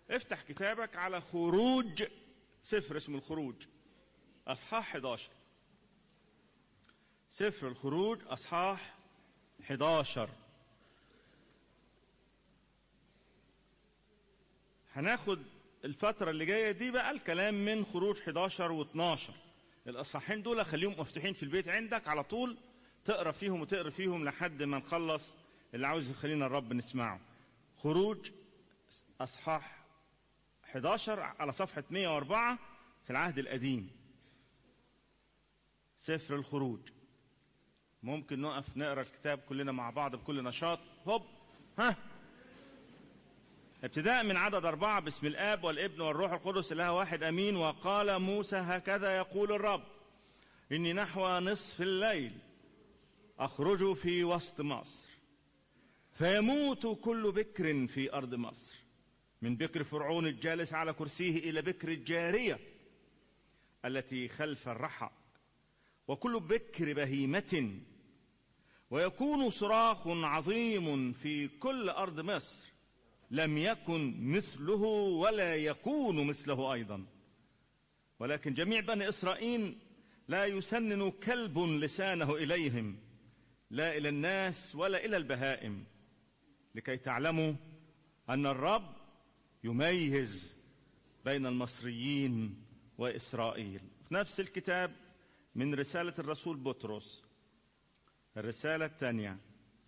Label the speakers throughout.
Speaker 1: افتح كتابك على خروج سفر اسمه الخروج اصحاح 11 سفر الخروج اصحاح 11 هناخد الفترة اللي جاية دي بقى الكلام من خروج 11 و12 الأصحاحين دول خليهم مفتوحين في البيت عندك على طول تقرا فيهم وتقرا فيهم لحد ما نخلص اللي عاوز يخلينا الرب نسمعه خروج أصحاح 11 على صفحة 104 في العهد القديم سفر الخروج ممكن نقف نقرا الكتاب كلنا مع بعض بكل نشاط هوب ها ابتداء من عدد أربعة باسم الآب والابن والروح القدس إله واحد أمين وقال موسى هكذا يقول الرب إني نحو نصف الليل أخرج في وسط مصر فيموت كل بكر في أرض مصر من بكر فرعون الجالس على كرسيه إلى بكر الجارية التي خلف الرحى وكل بكر بهيمة ويكون صراخ عظيم في كل أرض مصر لم يكن مثله ولا يكون مثله أيضا ولكن جميع بني إسرائيل لا يسنن كلب لسانه إليهم لا إلى الناس ولا إلى البهائم لكي تعلموا أن الرب يميز بين المصريين وإسرائيل في نفس الكتاب من رسالة الرسول بطرس الرسالة الثانية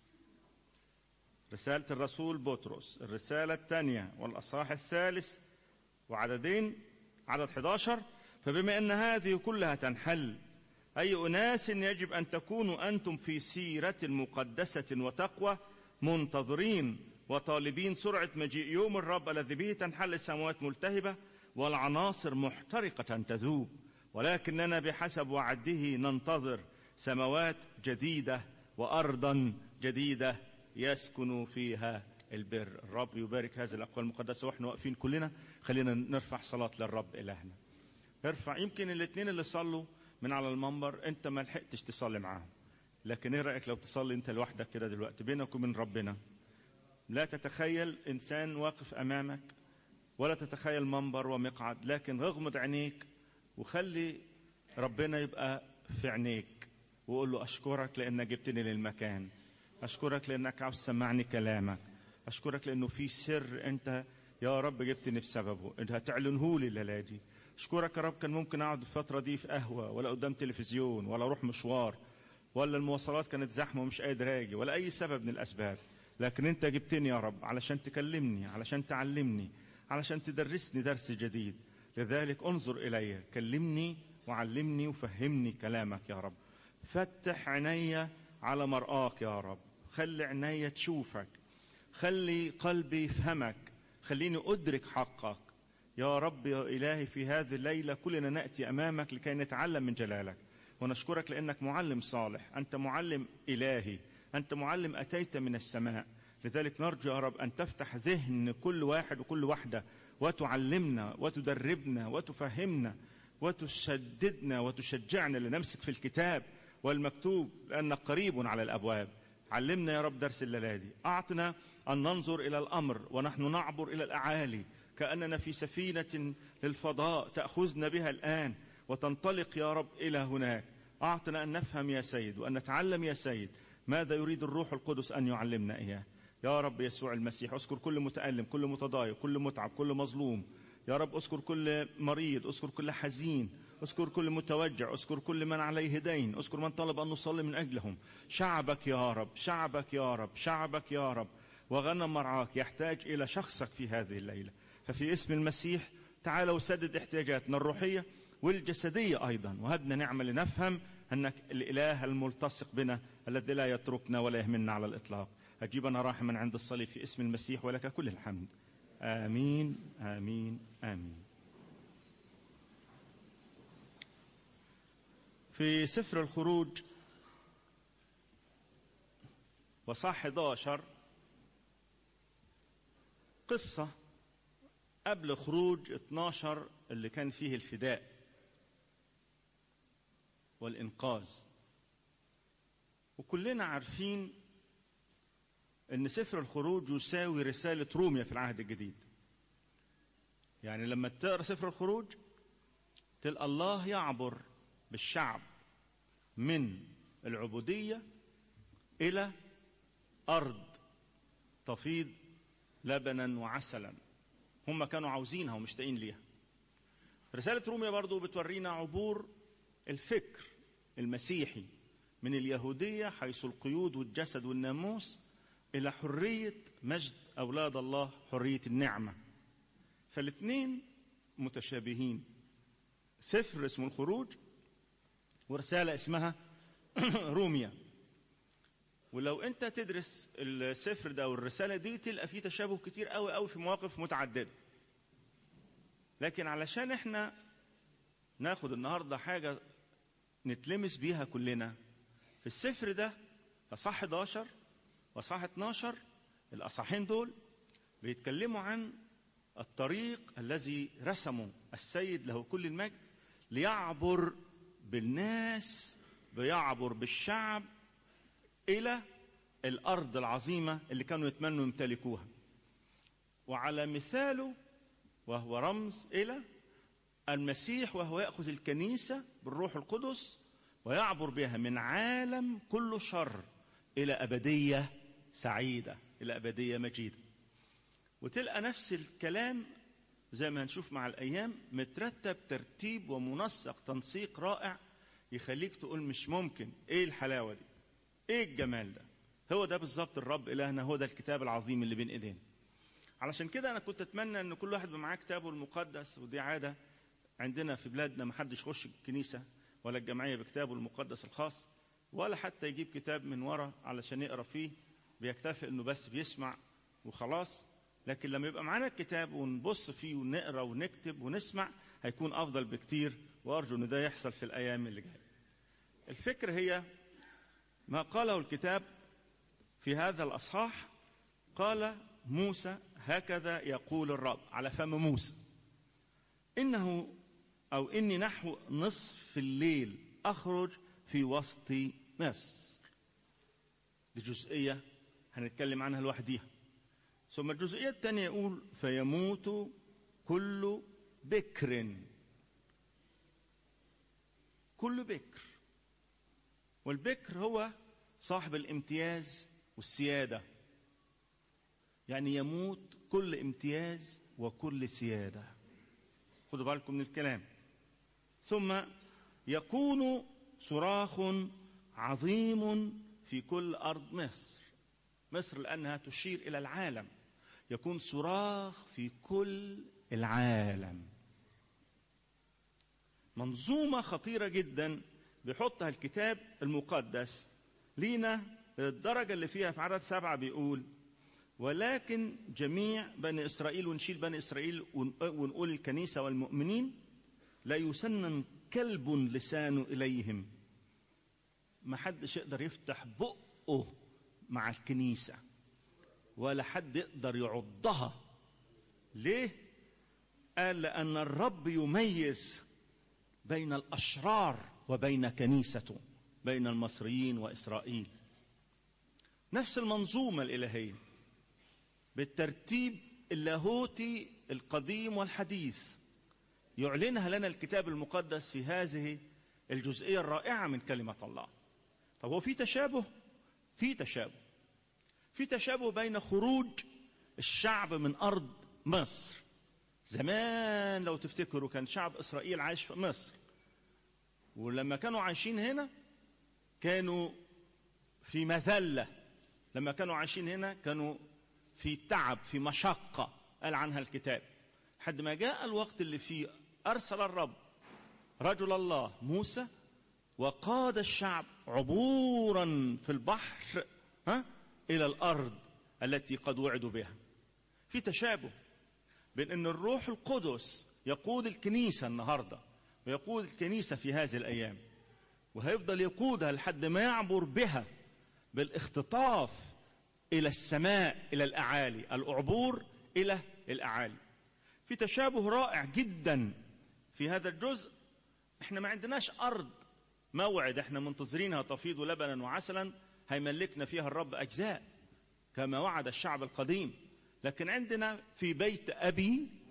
Speaker 1: رسالة الرسول بطرس الرسالة الثانية والأصحاح الثالث وعددين عدد 11 فبما أن هذه كلها تنحل أي أناس يجب أن تكونوا أنتم في سيرة مقدسة وتقوى منتظرين وطالبين سرعة مجيء يوم الرب الذي به تنحل السماوات ملتهبة والعناصر محترقة تذوب ولكننا بحسب وعده ننتظر سماوات جديدة وأرضا جديدة يسكن فيها البر الرب يبارك هذه الأقوال المقدسة وإحنا واقفين كلنا خلينا نرفع صلاة للرب إلهنا ارفع يمكن الاثنين اللي صلوا من على المنبر انت ما لحقتش تصلي معاهم لكن ايه رايك لو تصلي انت لوحدك كده دلوقتي بينك وبين ربنا لا تتخيل انسان واقف امامك ولا تتخيل منبر ومقعد لكن اغمض عينيك وخلي ربنا يبقى في عينيك وقول له اشكرك لانك جبتني للمكان اشكرك لانك عاوز تسمعني كلامك اشكرك لانه في سر انت يا رب جبتني بسببه انت هتعلنه لي الليله دي اشكرك يا رب كان ممكن اقعد الفتره دي في قهوه ولا قدام تلفزيون ولا اروح مشوار ولا المواصلات كانت زحمه ومش قادر اجي ولا اي سبب من الاسباب لكن انت جبتني يا رب علشان تكلمني علشان تعلمني علشان تدرسني درس جديد لذلك انظر الي كلمني وعلمني وفهمني كلامك يا رب فتح عيني على مرآك يا رب خلي عيني تشوفك خلي قلبي يفهمك خليني أدرك حقك يا رب يا إلهي في هذه الليلة كلنا نأتي أمامك لكي نتعلم من جلالك ونشكرك لأنك معلم صالح أنت معلم إلهي أنت معلم أتيت من السماء لذلك نرجو يا رب أن تفتح ذهن كل واحد وكل واحدة وتعلمنا وتدربنا وتفهمنا وتشددنا وتشجعنا لنمسك في الكتاب والمكتوب لأنك قريب على الأبواب علمنا يا رب درس الليلة دي أعطنا أن ننظر إلى الأمر ونحن نعبر إلى الأعالي كأننا في سفينة للفضاء تأخذنا بها الآن وتنطلق يا رب إلى هناك أعطنا أن نفهم يا سيد وأن نتعلم يا سيد ماذا يريد الروح القدس أن يعلمنا إياه يا رب يسوع المسيح اذكر كل متألم كل متضايق كل متعب كل مظلوم يا رب اذكر كل مريض اذكر كل حزين اذكر كل متوجع اذكر كل من عليه دين اذكر من طلب أن نصلي من أجلهم شعبك يا رب شعبك يا رب شعبك يا رب وغنم مرعاك يحتاج إلى شخصك في هذه الليلة ففي اسم المسيح تعال وسدد احتياجاتنا الروحية والجسدية أيضا وهبنا نعمة لنفهم أنك الإله الملتصق بنا الذي لا يتركنا ولا يهملنا على الإطلاق أجيبنا راحما عند الصليب في اسم المسيح ولك كل الحمد آمين آمين آمين في سفر الخروج وصح 11 قصة قبل خروج 12 اللي كان فيه الفداء والإنقاذ وكلنا عارفين ان سفر الخروج يساوي رسالة روميا في العهد الجديد يعني لما تقرا سفر الخروج تلقى الله يعبر بالشعب من العبوديه الى ارض تفيض لبنا وعسلا هم كانوا عاوزينها ومشتاقين ليها رسالة روميا برضو بتورينا عبور الفكر المسيحي من اليهودية حيث القيود والجسد والناموس إلى حرية مجد أولاد الله حرية النعمة فالاثنين متشابهين سفر اسمه الخروج ورسالة اسمها روميا ولو انت تدرس السفر ده والرساله دي تلقى فيه تشابه كتير قوي قوي في مواقف متعدده لكن علشان احنا ناخد النهارده حاجه نتلمس بيها كلنا في السفر ده اصحاح 11 واصحاح 12 الاصحاحين دول بيتكلموا عن الطريق الذي رسمه السيد له كل المجد ليعبر بالناس بيعبر بالشعب الى الارض العظيمه اللي كانوا يتمنوا يمتلكوها وعلى مثاله وهو رمز الى المسيح وهو ياخذ الكنيسه بالروح القدس ويعبر بها من عالم كله شر الى ابديه سعيده الى ابديه مجيده وتلقى نفس الكلام زي ما هنشوف مع الايام مترتب ترتيب ومنسق تنسيق رائع يخليك تقول مش ممكن ايه الحلاوه دي ايه الجمال ده هو ده بالظبط الرب الهنا هو ده الكتاب العظيم اللي بين ايدينا علشان كده انا كنت اتمنى ان كل واحد يبقى معاه كتابه المقدس ودي عاده عندنا في بلادنا ما حدش يخش الكنيسه ولا الجمعيه بكتابه المقدس الخاص ولا حتى يجيب كتاب من ورا علشان يقرا فيه بيكتفي انه بس بيسمع وخلاص لكن لما يبقى معانا الكتاب ونبص فيه ونقرا ونكتب ونسمع هيكون افضل بكتير وارجو ان ده يحصل في الايام اللي جايه الفكره هي ما قاله الكتاب في هذا الاصحاح قال موسى هكذا يقول الرب على فم موسى انه او اني نحو نصف الليل اخرج في وسط مصر دي جزئيه هنتكلم عنها لوحديها ثم الجزئيه الثانيه يقول فيموت كل بكر كل بكر والبكر هو صاحب الامتياز والسياده يعني يموت كل امتياز وكل سياده خدوا بالكم من الكلام ثم يكون صراخ عظيم في كل ارض مصر مصر لانها تشير الى العالم يكون صراخ في كل العالم منظومه خطيره جدا بيحطها الكتاب المقدس لينا الدرجة اللي فيها في عدد سبعة بيقول ولكن جميع بني إسرائيل ونشيل بني إسرائيل ونقول الكنيسة والمؤمنين لا يسنن كلب لسانه إليهم ما حدش يقدر يفتح بقه مع الكنيسة ولا حد يقدر يعضها ليه؟ قال لأن الرب يميز بين الأشرار وبين كنيسته بين المصريين واسرائيل نفس المنظومه الالهيه بالترتيب اللاهوتي القديم والحديث يعلنها لنا الكتاب المقدس في هذه الجزئيه الرائعه من كلمه الله طب هو في تشابه في تشابه في تشابه بين خروج الشعب من ارض مصر زمان لو تفتكروا كان شعب اسرائيل عايش في مصر ولما كانوا عايشين هنا كانوا في مذلة لما كانوا عايشين هنا كانوا في تعب في مشقة قال عنها الكتاب حد ما جاء الوقت اللي فيه أرسل الرب رجل الله موسى وقاد الشعب عبورا في البحر ها إلى الأرض التي قد وعدوا بها في تشابه بين أن الروح القدس يقود الكنيسة النهارده ويقود الكنيسة في هذه الأيام وهيفضل يقودها لحد ما يعبر بها بالاختطاف إلى السماء إلى الأعالي العبور إلى الأعالي في تشابه رائع جدا في هذا الجزء احنا ما عندناش أرض موعد احنا منتظرينها تفيض لبنا وعسلا هيملكنا فيها الرب أجزاء كما وعد الشعب القديم لكن عندنا في بيت أبي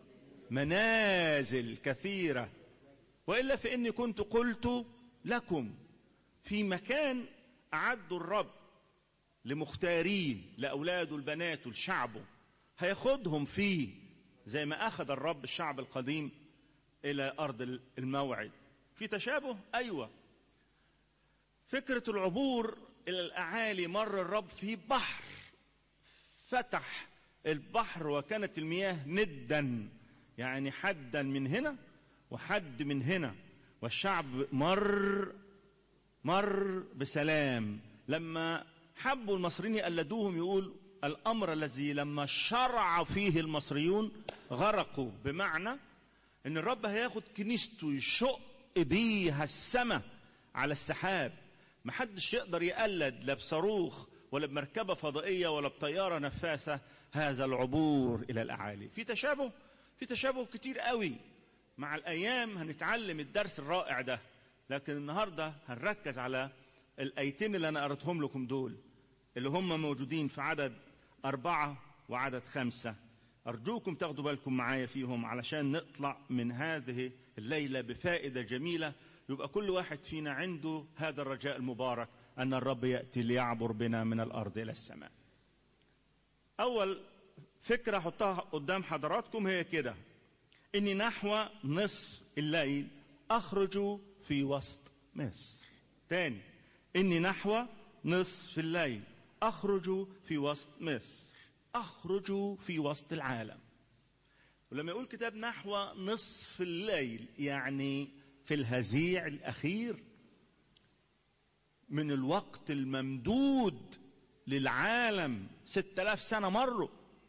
Speaker 1: منازل كثيرة وإلا فإني كنت قلت لكم في مكان أعد الرب لمختارين لأولاده البنات لشعبه هياخدهم فيه زي ما أخذ الرب الشعب القديم إلى أرض الموعد في تشابه أيوة فكرة العبور إلى الأعالي مر الرب في بحر فتح البحر وكانت المياه ندا يعني حدا من هنا وحد من هنا والشعب مر مر بسلام لما حبوا المصريين يقلدوهم يقول الامر الذي لما شرع فيه المصريون غرقوا بمعنى ان الرب هياخد كنيسته يشق بيها السماء على السحاب محدش يقدر يقلد لا بصاروخ ولا بمركبه فضائيه ولا بطياره نفاثه هذا العبور الى الاعالي في تشابه في تشابه كتير قوي مع الايام هنتعلم الدرس الرائع ده لكن النهارده هنركز على الايتين اللي انا قريتهم لكم دول اللي هم موجودين في عدد أربعة وعدد خمسة أرجوكم تاخدوا بالكم معايا فيهم علشان نطلع من هذه الليلة بفائدة جميلة يبقى كل واحد فينا عنده هذا الرجاء المبارك أن الرب يأتي ليعبر بنا من الأرض إلى السماء أول فكرة أحطها قدام حضراتكم هي كده إني نحو نصف الليل أخرج في وسط مصر تاني إني نحو نصف الليل أخرج في وسط مصر أخرج في وسط العالم ولما يقول كتاب نحو نصف الليل يعني في الهزيع الأخير من الوقت الممدود للعالم ستة آلاف سنة مروا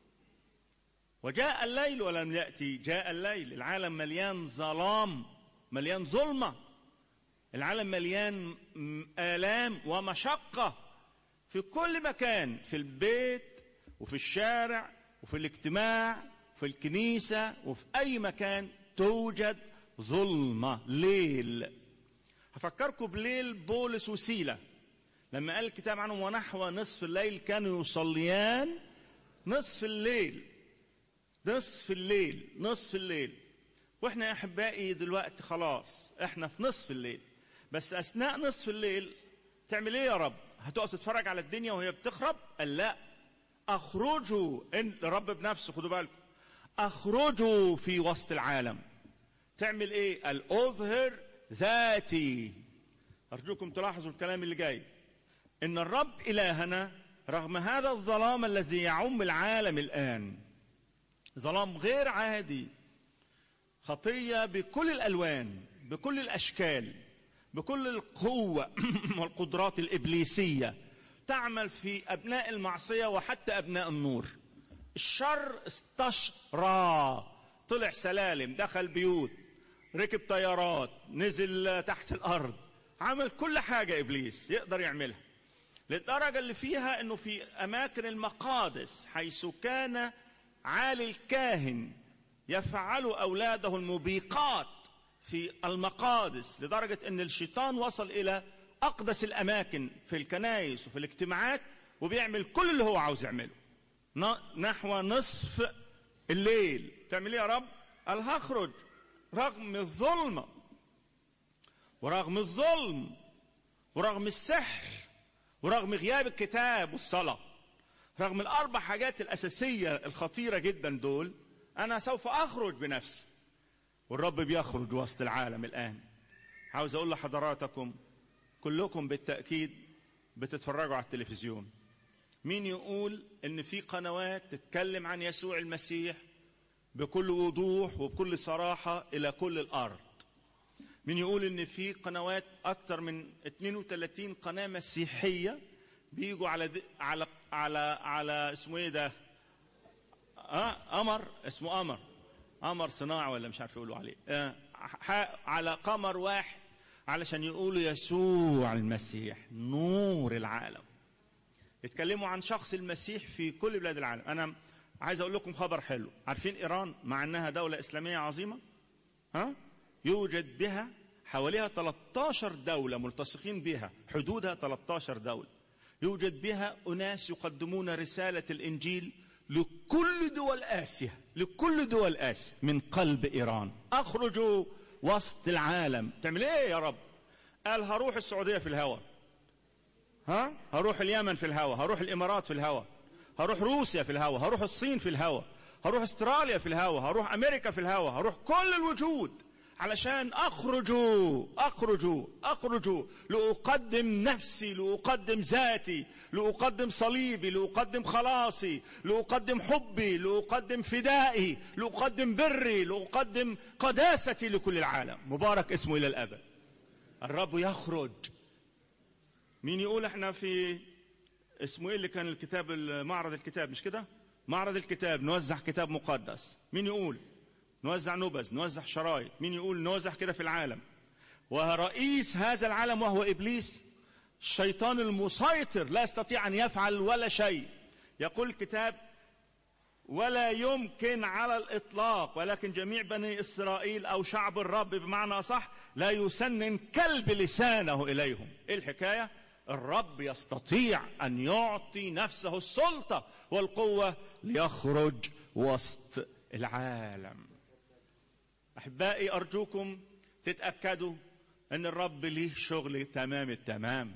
Speaker 1: وجاء الليل ولم يأتي جاء الليل العالم مليان ظلام مليان ظلمة العالم مليان آلام ومشقة في كل مكان في البيت وفي الشارع وفي الاجتماع في الكنيسة وفي أي مكان توجد ظلمة ليل هفكركم بليل بولس وسيلة لما قال الكتاب عنهم ونحو نصف الليل كانوا يصليان نصف الليل نصف الليل نصف الليل واحنا يا احبائي دلوقتي خلاص احنا في نصف الليل بس اثناء نصف الليل تعمل ايه يا رب هتقف تتفرج على الدنيا وهي بتخرب قال لا اخرجوا ان الرب بنفسه خدوا بالكم اخرجوا في وسط العالم تعمل ايه قال اظهر ذاتي ارجوكم تلاحظوا الكلام اللي جاي ان الرب الهنا رغم هذا الظلام الذي يعم العالم الان ظلام غير عادي خطيه بكل الالوان بكل الاشكال بكل القوه والقدرات الابليسيه تعمل في ابناء المعصيه وحتى ابناء النور الشر استشرى طلع سلالم دخل بيوت ركب طيارات نزل تحت الارض عمل كل حاجه ابليس يقدر يعملها للدرجه اللي فيها انه في اماكن المقادس حيث كان عالي الكاهن يفعل اولاده المبيقات في المقادس لدرجه ان الشيطان وصل الى اقدس الاماكن في الكنائس وفي الاجتماعات وبيعمل كل اللي هو عاوز يعمله نحو نصف الليل تعمل ايه يا رب قال هخرج رغم الظلمة ورغم الظلم ورغم السحر ورغم غياب الكتاب والصلاة رغم الأربع حاجات الأساسية الخطيرة جدا دول أنا سوف أخرج بنفسي والرب بيخرج وسط العالم الآن عاوز أقول لحضراتكم كلكم بالتأكيد بتتفرجوا على التلفزيون مين يقول ان في قنوات تتكلم عن يسوع المسيح بكل وضوح وبكل صراحة إلى كل الأرض مين يقول إن في قنوات أكثر من 32 قناة مسيحية بيجوا على دي على على على اسمه إيه ده؟ أه قمر اسمه قمر قمر صناعي ولا مش عارف يقولوا عليه أه على قمر واحد علشان يقولوا يسوع المسيح نور العالم يتكلموا عن شخص المسيح في كل بلاد العالم أنا عايز اقول لكم خبر حلو عارفين ايران مع انها دولة اسلامية عظيمة ها يوجد بها حواليها 13 دولة ملتصقين بها حدودها 13 دولة يوجد بها اناس يقدمون رسالة الانجيل لكل دول اسيا لكل دول اسيا من قلب ايران اخرجوا وسط العالم تعمل ايه يا رب قال هروح السعوديه في الهواء ها هروح اليمن في الهواء هروح الامارات في الهواء هروح روسيا في الهواء هروح الصين في الهواء هروح استراليا في الهواء هروح امريكا في الهواء هروح كل الوجود علشان اخرجوا اخرجوا اخرجوا لاقدم نفسي لاقدم ذاتي لاقدم صليبي لاقدم خلاصي لاقدم حبي لاقدم فدائي لاقدم بري لاقدم قداستي لكل العالم مبارك اسمه الى الابد الرب يخرج مين يقول احنا في اسمه ايه اللي كان الكتاب معرض الكتاب مش كده معرض الكتاب نوزع كتاب مقدس مين يقول نوزع نبذ نوزع شرايط مين يقول نوزع كده في العالم ورئيس هذا العالم وهو ابليس الشيطان المسيطر لا يستطيع ان يفعل ولا شيء يقول الكتاب ولا يمكن على الاطلاق ولكن جميع بني اسرائيل او شعب الرب بمعنى صح لا يسنن كلب لسانه اليهم ايه الحكايه الرب يستطيع ان يعطي نفسه السلطه والقوه ليخرج وسط العالم احبائي ارجوكم تتاكدوا ان الرب ليه شغل تمام التمام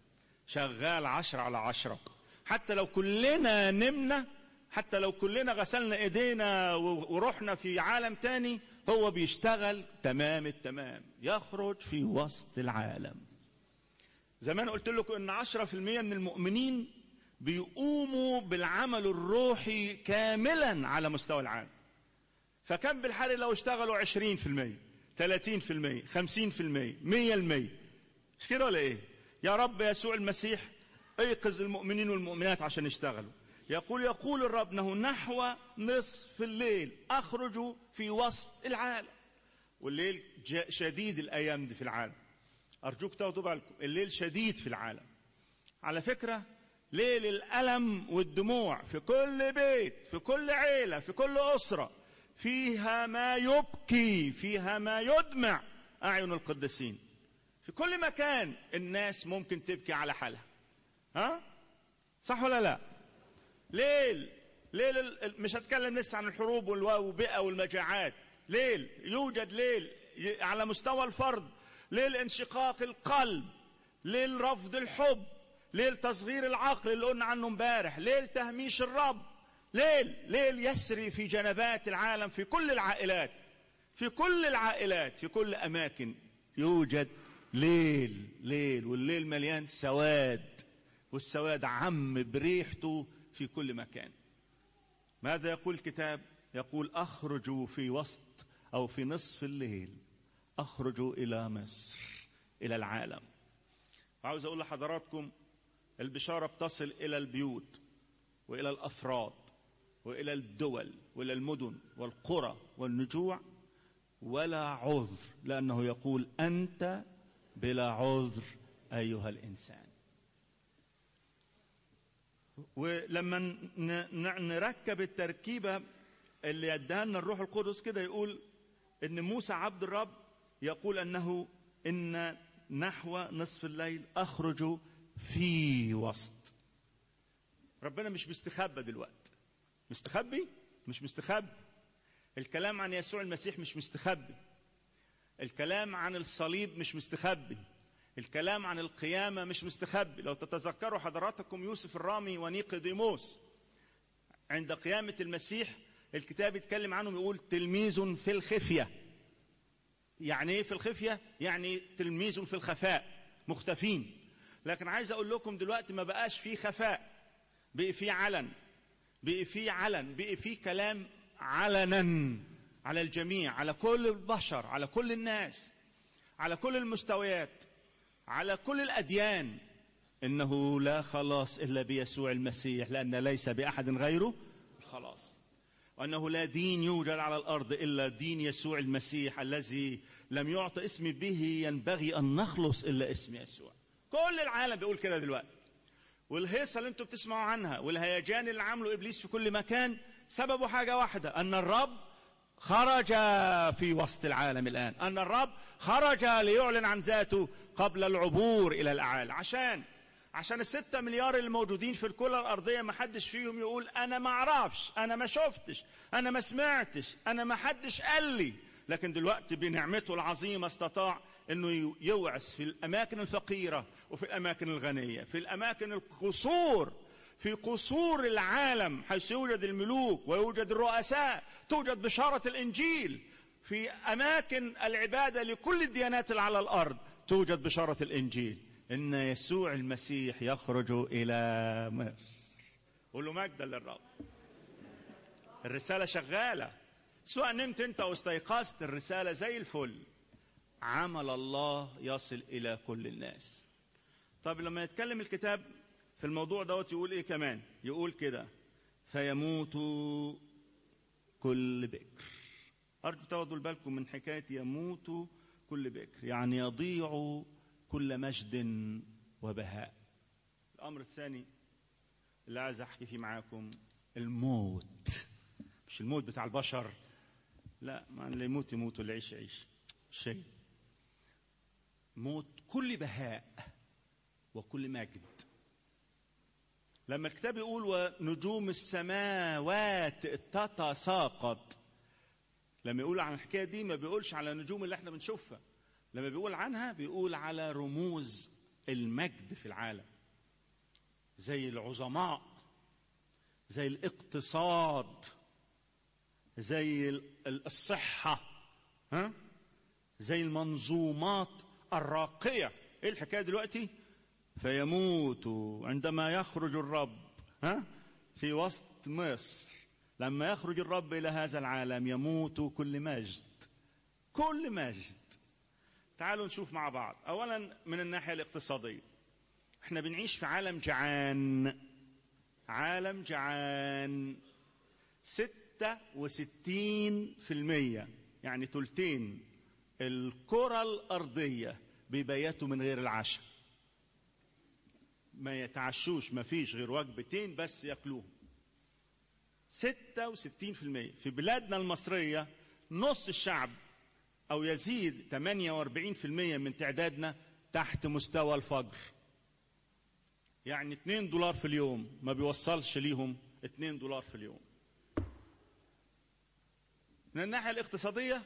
Speaker 1: شغال عشرة على عشرة حتى لو كلنا نمنا حتى لو كلنا غسلنا ايدينا ورحنا في عالم تاني هو بيشتغل تمام التمام يخرج في وسط العالم زمان قلت لكم ان عشرة في المية من المؤمنين بيقوموا بالعمل الروحي كاملا على مستوى العالم فكم بالحال لو اشتغلوا عشرين في المية ثلاثين في المية خمسين في المية مية المية مش كده ولا ايه يا رب يسوع المسيح ايقظ المؤمنين والمؤمنات عشان يشتغلوا يقول يقول الرب انه نحو نصف الليل اخرجوا في وسط العالم والليل شديد الايام دي في العالم ارجوك تاخدوا بالكم الليل شديد في العالم على فكره ليل الالم والدموع في كل بيت في كل عيله في كل اسره فيها ما يبكي فيها ما يدمع اعين القديسين في كل مكان الناس ممكن تبكي على حالها ها صح ولا لا ليل ليل مش هتكلم لسه عن الحروب والبيئة والمجاعات ليل يوجد ليل على مستوى الفرد ليل انشقاق القلب ليل رفض الحب ليل تصغير العقل اللي قلنا عنه امبارح ليل تهميش الرب ليل ليل يسري في جنبات العالم في كل العائلات في كل العائلات في كل اماكن يوجد ليل ليل والليل مليان سواد والسواد عم بريحته في كل مكان ماذا يقول الكتاب يقول اخرجوا في وسط او في نصف الليل اخرجوا الى مصر الى العالم وعاوز اقول لحضراتكم البشاره بتصل الى البيوت والى الافراد والى الدول والى المدن والقرى والنجوع ولا عذر لانه يقول انت بلا عذر ايها الانسان ولما نركب التركيبه اللي اداها لنا الروح القدس كده يقول ان موسى عبد الرب يقول انه ان نحو نصف الليل اخرج في وسط ربنا مش مستخبى دلوقتي مستخبي مش مستخبي الكلام عن يسوع المسيح مش مستخبي الكلام عن الصليب مش مستخبي الكلام عن القيامة مش مستخبي لو تتذكروا حضراتكم يوسف الرامي ونيقوديموس عند قيامة المسيح الكتاب يتكلم عنهم يقول تلميذ في الخفية يعني ايه في الخفية يعني تلميذ في الخفاء مختفين لكن عايز اقول لكم دلوقتي ما بقاش في خفاء بقي في علن بقي في علن بقي في كلام علنا على الجميع على كل البشر على كل الناس على كل المستويات على كل الاديان انه لا خلاص الا بيسوع المسيح لان ليس باحد غيره الخلاص وانه لا دين يوجد على الارض الا دين يسوع المسيح الذي لم يعطى اسم به ينبغي ان نخلص الا اسم يسوع كل العالم بيقول كده دلوقتي والهيصه اللي انتم بتسمعوا عنها والهيجان اللي عامله ابليس في كل مكان سببه حاجه واحده ان الرب خرج في وسط العالم الان ان الرب خرج ليعلن عن ذاته قبل العبور الى الاعالي عشان عشان الستة مليار اللي موجودين في الكرة الأرضية ما حدش فيهم يقول أنا ما أعرفش أنا ما شفتش أنا ما سمعتش أنا ما حدش قال لي لكن دلوقتي بنعمته العظيمة استطاع أنه يوعس في الأماكن الفقيرة وفي الأماكن الغنية في الأماكن القصور في قصور العالم حيث يوجد الملوك ويوجد الرؤساء توجد بشارة الإنجيل في أماكن العبادة لكل الديانات اللي على الأرض توجد بشارة الإنجيل إن يسوع المسيح يخرج إلى مصر قولوا مجدا للرب الرسالة شغالة سواء نمت أنت أو استيقظت الرسالة زي الفل عمل الله يصل إلى كل الناس طب لما يتكلم الكتاب في الموضوع دوت يقول إيه كمان يقول كده فيموت كل بكر أرجو تاخدوا بالكم من حكاية يموت كل بكر يعني يضيع كل مجد وبهاء الأمر الثاني اللي عايز أحكي فيه معاكم الموت مش الموت بتاع البشر لا ما اللي يموت يموت واللي يعيش يعيش شيء موت كل بهاء وكل مجد لما الكتاب يقول ونجوم السماوات تتساقط لما يقول عن الحكايه دي ما بيقولش على النجوم اللي احنا بنشوفها لما بيقول عنها بيقول على رموز المجد في العالم زي العظماء زي الاقتصاد زي الصحة ها زي المنظومات الراقية ايه الحكاية دلوقتي فيموت عندما يخرج الرب ها في وسط مصر لما يخرج الرب إلى هذا العالم يموت كل مجد كل مجد تعالوا نشوف مع بعض أولا من الناحية الاقتصادية احنا بنعيش في عالم جعان عالم جعان ستة وستين في المية يعني تلتين الكرة الأرضية بيبيتوا من غير العشاء ما يتعشوش ما فيش غير وجبتين بس ياكلوهم ستة وستين في المية في بلادنا المصرية نص الشعب أو يزيد 48% من تعدادنا تحت مستوى الفقر يعني 2 دولار في اليوم ما بيوصلش ليهم 2 دولار في اليوم من الناحية الاقتصادية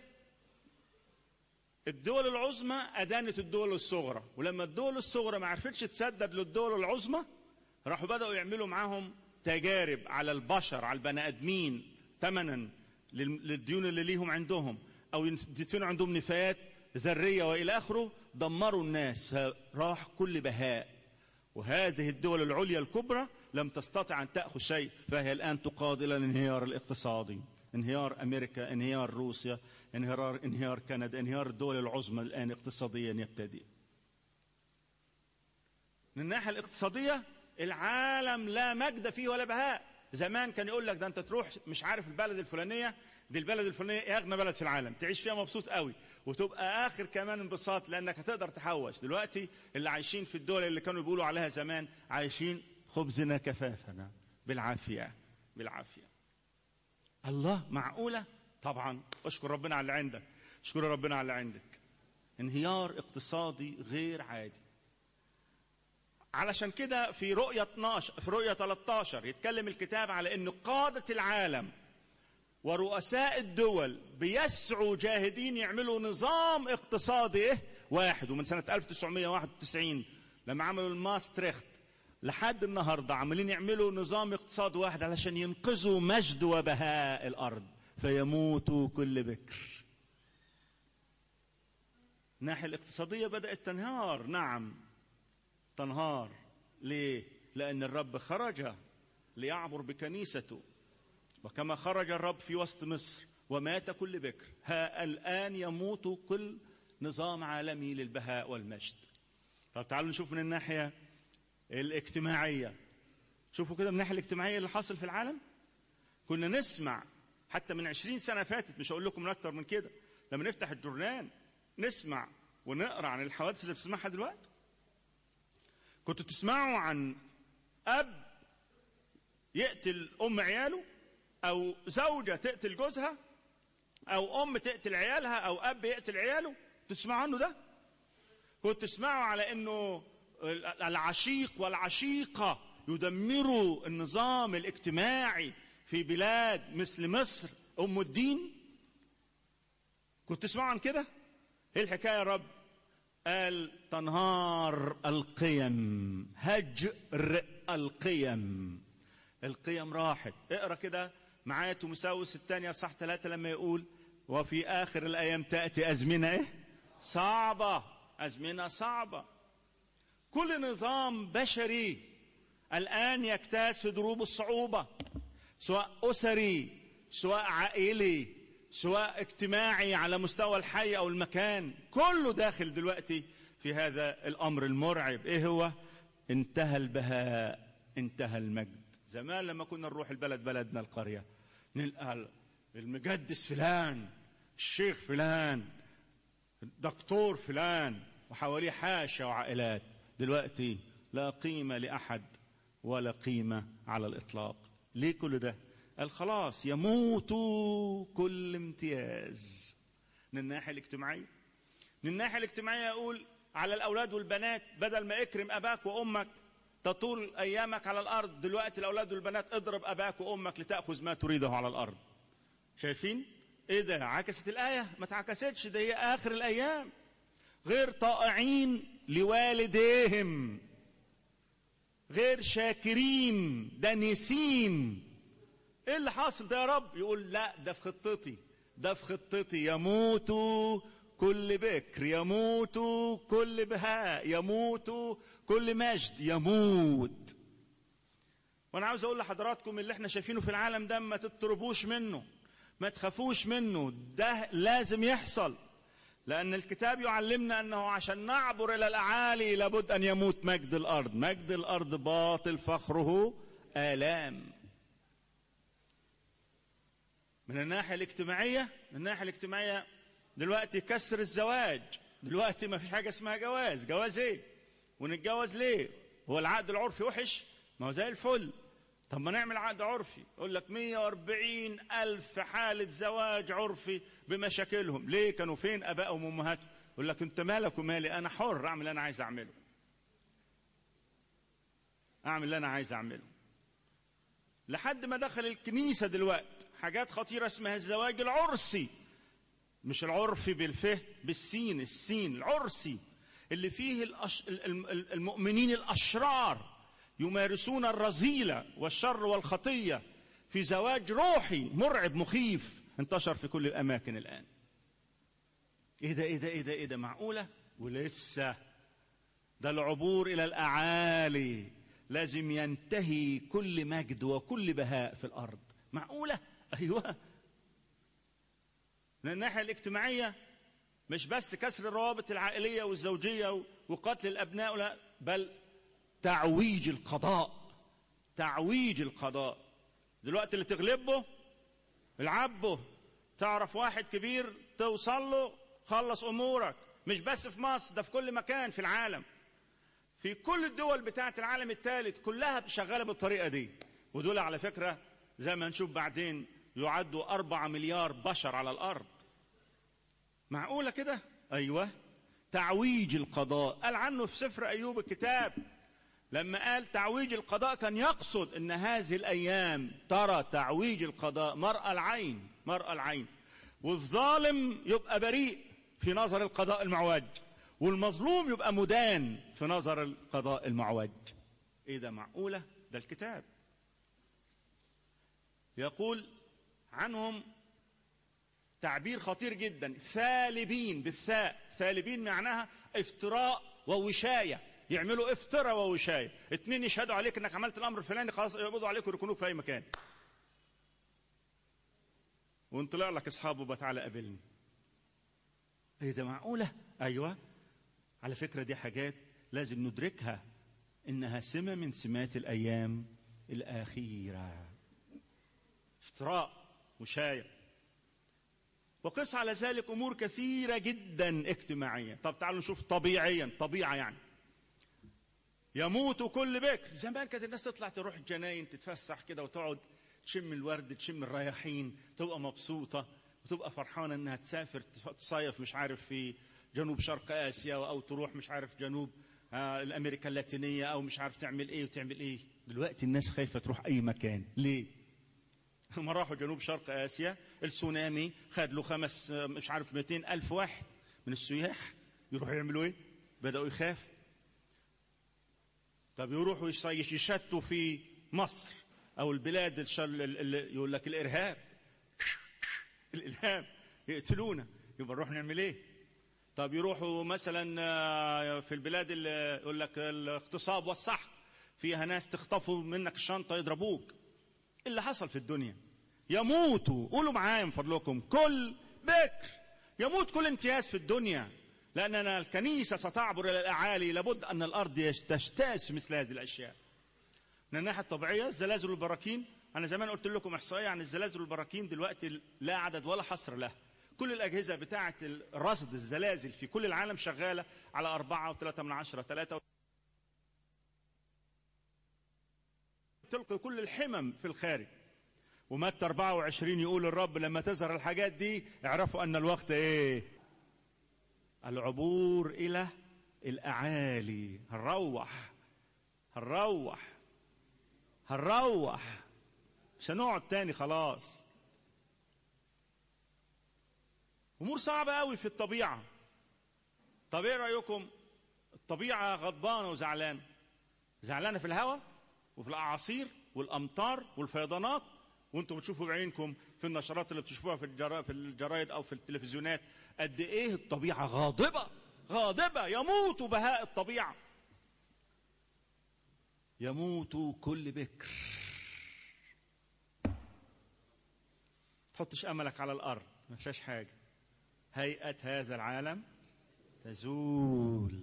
Speaker 1: الدول العظمى أدانت الدول الصغرى ولما الدول الصغرى ما عرفتش تسدد للدول العظمى راحوا بدأوا يعملوا معاهم تجارب على البشر على البني آدمين ثمنا للديون اللي ليهم عندهم أو يدفنوا عندهم نفايات ذرية وإلى آخره دمروا الناس فراح كل بهاء وهذه الدول العليا الكبرى لم تستطع أن تأخذ شيء فهي الآن تقاد إلى الانهيار الاقتصادي انهيار أمريكا انهيار روسيا انهيار, انهيار كندا انهيار الدول العظمى الآن اقتصاديا يبتدئ من الناحية الاقتصادية العالم لا مجد فيه ولا بهاء زمان كان يقول لك ده انت تروح مش عارف البلد الفلانيه دي البلد الفلانيه ايه اغنى بلد في العالم تعيش فيها مبسوط قوي وتبقى اخر كمان انبساط لانك هتقدر تحوش دلوقتي اللي عايشين في الدول اللي كانوا بيقولوا عليها زمان عايشين خبزنا كفافنا بالعافيه بالعافيه الله معقوله طبعا اشكر ربنا على اللي عندك اشكر ربنا على اللي عندك انهيار اقتصادي غير عادي علشان كده في رؤية 12 في رؤية 13 يتكلم الكتاب على ان قادة العالم ورؤساء الدول بيسعوا جاهدين يعملوا نظام اقتصادي واحد ومن سنة 1991 لما عملوا الماستريخت لحد النهارده عمالين يعملوا نظام اقتصاد واحد علشان ينقذوا مجد وبهاء الارض فيموت كل بكر. الناحية الاقتصادية بدأت تنهار نعم تنهار ليه لان الرب خرج ليعبر بكنيسته وكما خرج الرب في وسط مصر ومات كل بكر ها الان يموت كل نظام عالمي للبهاء والمجد طب تعالوا نشوف من الناحيه الاجتماعيه شوفوا كده من الناحيه الاجتماعيه اللي حاصل في العالم كنا نسمع حتى من عشرين سنه فاتت مش هقول لكم من اكتر من كده لما نفتح الجورنال نسمع ونقرا عن الحوادث اللي بتسمعها دلوقتي كنتوا تسمعوا عن اب يقتل ام عياله او زوجه تقتل جوزها او ام تقتل عيالها او اب يقتل عياله تسمعوا عنه ده كنتوا تسمعوا على انه العشيق والعشيقة يدمروا النظام الاجتماعي في بلاد مثل مصر أم الدين كنت تسمعوا عن كده ايه الحكاية يا رب قال تنهار القيم هجر القيم القيم راحت اقرا كده معايا تمساوس الثانية صح ثلاثة لما يقول وفي آخر الأيام تأتي أزمنة إيه؟ صعبة أزمنة صعبة كل نظام بشري الآن يجتاز في دروب الصعوبة سواء أسري سواء عائلي سواء اجتماعي على مستوى الحي أو المكان كله داخل دلوقتي في هذا الأمر المرعب إيه هو انتهى البهاء انتهى المجد زمان لما كنا نروح البلد بلدنا القرية نلقى المجدس فلان الشيخ فلان الدكتور فلان وحواليه حاشا وعائلات دلوقتي لا قيمة لأحد ولا قيمة على الإطلاق ليه كل ده قال خلاص يموت كل امتياز من الناحية الاجتماعية من الناحية الاجتماعية يقول على الأولاد والبنات بدل ما اكرم أباك وأمك تطول أيامك على الأرض دلوقتي الأولاد والبنات اضرب أباك وأمك لتأخذ ما تريده على الأرض شايفين ايه ده عكست الآية ما تعكستش ده هي آخر الأيام غير طائعين لوالديهم غير شاكرين دانسين ايه اللي حاصل ده يا رب يقول لا ده في خطتي ده في خطتي يموت كل بكر يموت كل بهاء يموت كل مجد يموت وانا عاوز اقول لحضراتكم اللي احنا شايفينه في العالم ده ما تضطربوش منه ما تخافوش منه ده لازم يحصل لأن الكتاب يعلمنا أنه عشان نعبر إلى الأعالي لابد أن يموت مجد الأرض مجد الأرض باطل فخره آلام من الناحية الاجتماعية من الناحية الاجتماعية دلوقتي كسر الزواج دلوقتي ما فيش حاجة اسمها جواز جواز ايه ونتجوز ليه هو العقد العرفي وحش ما هو زي الفل طب ما نعمل عقد عرفي يقول لك 140 ألف حالة زواج عرفي بمشاكلهم ليه كانوا فين أبائهم وأمهاتهم يقول لك أنت مالك ومالي أنا حر أعمل اللي أنا عايز أعمله أعمل اللي أنا عايز أعمله لحد ما دخل الكنيسة دلوقتي حاجات خطيرة اسمها الزواج العرسي مش العرفي بالفه بالسين السين العرسي اللي فيه الأش... المؤمنين الأشرار يمارسون الرذيلة والشر والخطية في زواج روحي مرعب مخيف انتشر في كل الأماكن الآن إيه ده إيه ده إيه ده إيه ده معقولة ولسه ده العبور إلى الأعالي لازم ينتهي كل مجد وكل بهاء في الأرض معقولة أيوة من الناحية الاجتماعية مش بس كسر الروابط العائلية والزوجية وقتل الأبناء لا بل تعويج القضاء تعويج القضاء دلوقتي اللي تغلبه العبه تعرف واحد كبير توصل له خلص امورك مش بس في مصر ده في كل مكان في العالم في كل الدول بتاعه العالم الثالث كلها شغاله بالطريقه دي ودول على فكره زي ما نشوف بعدين يعدوا أربعة مليار بشر على الأرض معقولة كده؟ أيوة تعويج القضاء قال عنه في سفر أيوب الكتاب لما قال تعويج القضاء كان يقصد ان هذه الايام ترى تعويج القضاء مرأى العين مرأى العين والظالم يبقى بريء في نظر القضاء المعوج والمظلوم يبقى مدان في نظر القضاء المعوج ايه ده معقولة ده الكتاب يقول عنهم تعبير خطير جدا ثالبين بالثاء ثالبين معناها افتراء ووشايه يعملوا افتراء ووشايه اتنين يشهدوا عليك انك عملت الامر الفلاني خلاص يقبضوا عليك ويركنوك في اي مكان وانت طلع لك اصحابه بقى تعالى قابلني ايه ده معقوله ايوه على فكره دي حاجات لازم ندركها انها سمه من سمات الايام الاخيره افتراء وشايه وقس على ذلك امور كثيره جدا اجتماعيه طب تعالوا نشوف طبيعيا طبيعه يعني يموت كل بكر زمان كانت الناس تطلع تروح الجناين تتفسح كده وتقعد تشم الورد تشم الرياحين تبقى مبسوطة وتبقى فرحانة انها تسافر تصيف مش عارف في جنوب شرق اسيا او تروح مش عارف جنوب آه الامريكا اللاتينيه او مش عارف تعمل ايه وتعمل ايه دلوقتي الناس خايفه تروح اي مكان ليه هم راحوا جنوب شرق اسيا السونامي خد له خمس مش عارف 200 الف واحد من السياح يروحوا يعملوا ايه بداوا يخافوا طب يروحوا يشتوا في مصر او البلاد اللي يقول لك الارهاب الارهاب يقتلونا يبقى نروح نعمل ايه طب يروحوا مثلا في البلاد اللي يقول لك الاغتصاب والسحق فيها ناس تخطفوا منك الشنطه يضربوك اللي حصل في الدنيا يموتوا قولوا معايا من فضلكم كل بكر يموت كل امتياز في الدنيا لأننا الكنيسة ستعبر إلى الأعالي لابد أن الأرض تجتاز في مثل هذه الأشياء من الناحية الطبيعية الزلازل والبراكين أنا زمان قلت لكم إحصائية عن الزلازل والبراكين دلوقتي لا عدد ولا حصر له كل الأجهزة بتاعة رصد الزلازل في كل العالم شغالة على أربعة وثلاثة من عشرة ثلاثة تلقي كل الحمم في الخارج ومتى 24 يقول الرب لما تظهر الحاجات دي اعرفوا أن الوقت إيه العبور إلى الأعالي هنروح هنروح هنروح مش هنقعد تاني خلاص امور صعبه قوي في الطبيعه طب ايه رايكم الطبيعه غضبانه وزعلانه زعلانه في الهواء وفي الاعاصير والامطار والفيضانات وانتم بتشوفوا بعينكم في النشرات اللي بتشوفوها في الجرا... في الجرايد او في التلفزيونات قد ايه الطبيعه غاضبه غاضبه يموت بهاء الطبيعه يموت كل بكر تحطش املك على الارض ما فيهاش حاجه هيئه هذا العالم تزول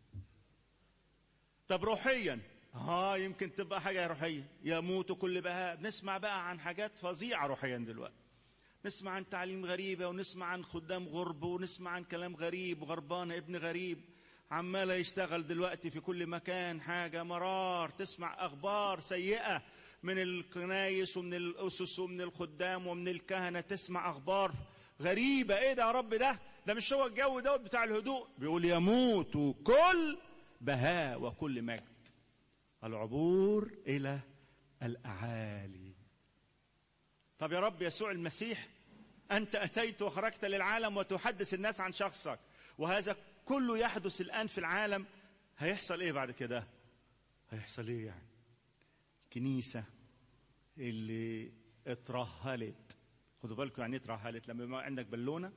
Speaker 1: طب روحيا اه يمكن تبقى حاجه روحيه يموت كل بهاء بنسمع بقى عن حاجات فظيعه روحيا دلوقتي نسمع عن تعليم غريبه ونسمع عن خدام غرب ونسمع عن كلام غريب وغربان ابن غريب عمال يشتغل دلوقتي في كل مكان حاجة مرار تسمع أخبار سيئة من الكنايس ومن الأسس ومن الخدام ومن الكهنة تسمع أخبار غريبة إيه ده يا رب ده ده مش هو الجو ده بتاع الهدوء بيقول يموت كل بهاء وكل مجد العبور إلى الأعالي طب يا رب يسوع المسيح أنت أتيت وخرجت للعالم وتحدث الناس عن شخصك وهذا كله يحدث الآن في العالم هيحصل إيه بعد كده؟ هيحصل إيه يعني؟ كنيسة اللي اترهلت خدوا بالكم يعني اترهلت لما يبقى عندك بالونة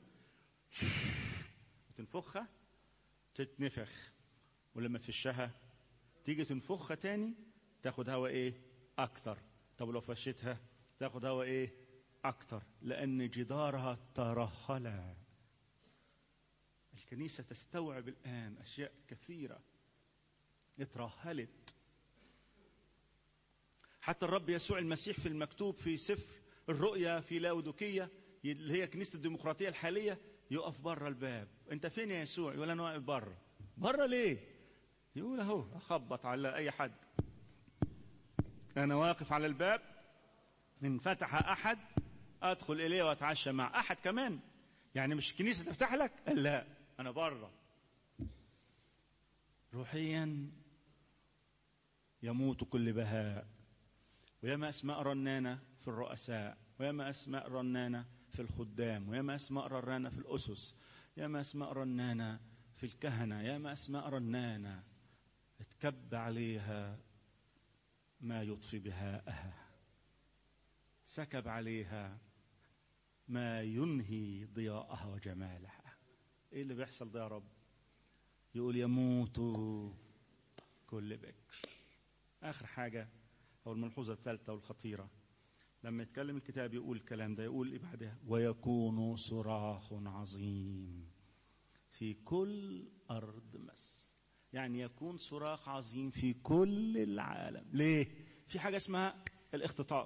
Speaker 1: وتنفخها تتنفخ ولما تفشها تيجي تنفخها تاني تاخد هوا ايه؟ أكتر طب لو فشيتها تاخد هوا ايه؟ أكتر لأن جدارها ترهل الكنيسة تستوعب الآن أشياء كثيرة اترهلت حتى الرب يسوع المسيح في المكتوب في سفر الرؤيا في لاودوكية اللي هي كنيسة الديمقراطية الحالية يقف بره الباب انت فين يا يسوع يقول انا واقف بره بره ليه يقول اهو اخبط على اي حد انا واقف على الباب ان فتح احد ادخل اليه واتعشى مع احد كمان يعني مش الكنيسه تفتح لك لا انا بره روحيا يموت كل بهاء وياما اسماء رنانه في الرؤساء وياما اسماء رنانه في الخدام وياما اسماء رنانه في الاسس ياما اسماء رنانه في الكهنه ياما اسماء رنانه اتكب عليها ما يطفي بهاءها سكب عليها ما ينهي ضياءها وجمالها ايه اللي بيحصل ده يا رب يقول يموت كل بكر اخر حاجه او الملحوظه الثالثه والخطيره لما يتكلم الكتاب يقول الكلام ده يقول ايه بعدها ويكون صراخ عظيم في كل ارض مصر يعني يكون صراخ عظيم في كل العالم ليه في حاجه اسمها الاختطاف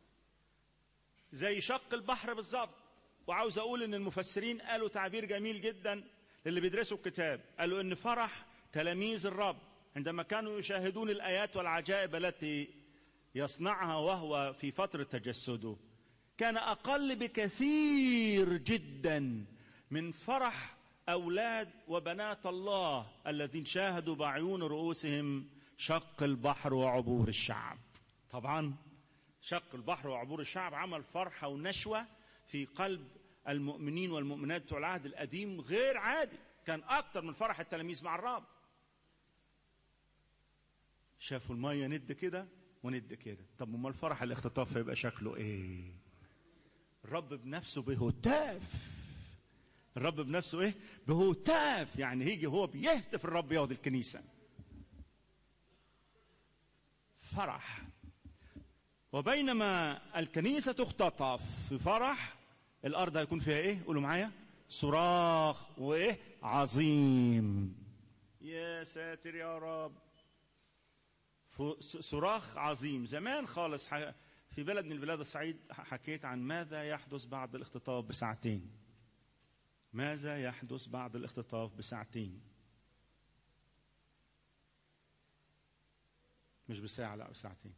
Speaker 1: زي شق البحر بالظبط وعاوز اقول ان المفسرين قالوا تعبير جميل جدا للي بيدرسوا الكتاب قالوا ان فرح تلاميذ الرب عندما كانوا يشاهدون الايات والعجائب التي يصنعها وهو في فتره تجسده كان اقل بكثير جدا من فرح أولاد وبنات الله الذين شاهدوا بعيون رؤوسهم شق البحر وعبور الشعب طبعا شق البحر وعبور الشعب عمل فرحة ونشوة في قلب المؤمنين والمؤمنات بتوع العهد القديم غير عادي كان أكتر من فرح التلاميذ مع الرب شافوا المية ند كده وند كده طب امال فرح الاختطاف هيبقى شكله ايه الرب بنفسه بهتاف الرب بنفسه ايه بهتاف يعني هيجي هو بيهتف الرب ياخد الكنيسه فرح وبينما الكنيسه تختطف في فرح الارض هيكون فيها ايه قولوا معايا صراخ وايه عظيم يا ساتر يا رب صراخ عظيم زمان خالص في بلد من البلاد الصعيد حكيت عن ماذا يحدث بعد الاختطاف بساعتين ماذا يحدث بعد الاختطاف بساعتين مش بساعة لا بساعتين